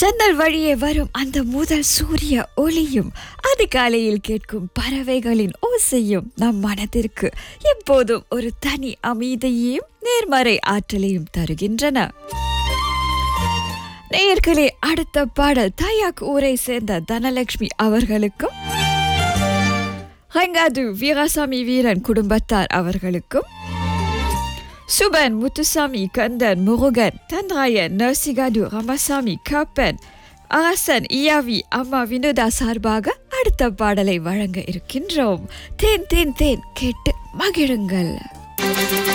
ஜன்னல் வழியே வரும் அந்த முதல் சூரிய ஒளியும் அதிகாலையில் கேட்கும் பறவைகளின் ஓசையும் நம் மனதிற்கு எப்போதும் ஒரு தனி அமைதியையும் நேர்மறை ஆற்றலையும் தருகின்றன நேயர்களே அடுத்த பாடல் தாயாக் ஊரை சேர்ந்த தனலட்சுமி அவர்களுக்கும் ஹங்காது வீராசாமி வீரன் குடும்பத்தார் அவர்களுக்கும் சுபன் முத்துசாமி கந்தன் முருகன் தன்ராயன் நர்சிகாடு ராமசாமி கப்பன் அரசன் இயாவி அம்மா வினோதா சார்பாக அடுத்த பாடலை வழங்க இருக்கின்றோம் தேன் தேன் தேன் கேட்டு மகிழுங்கள்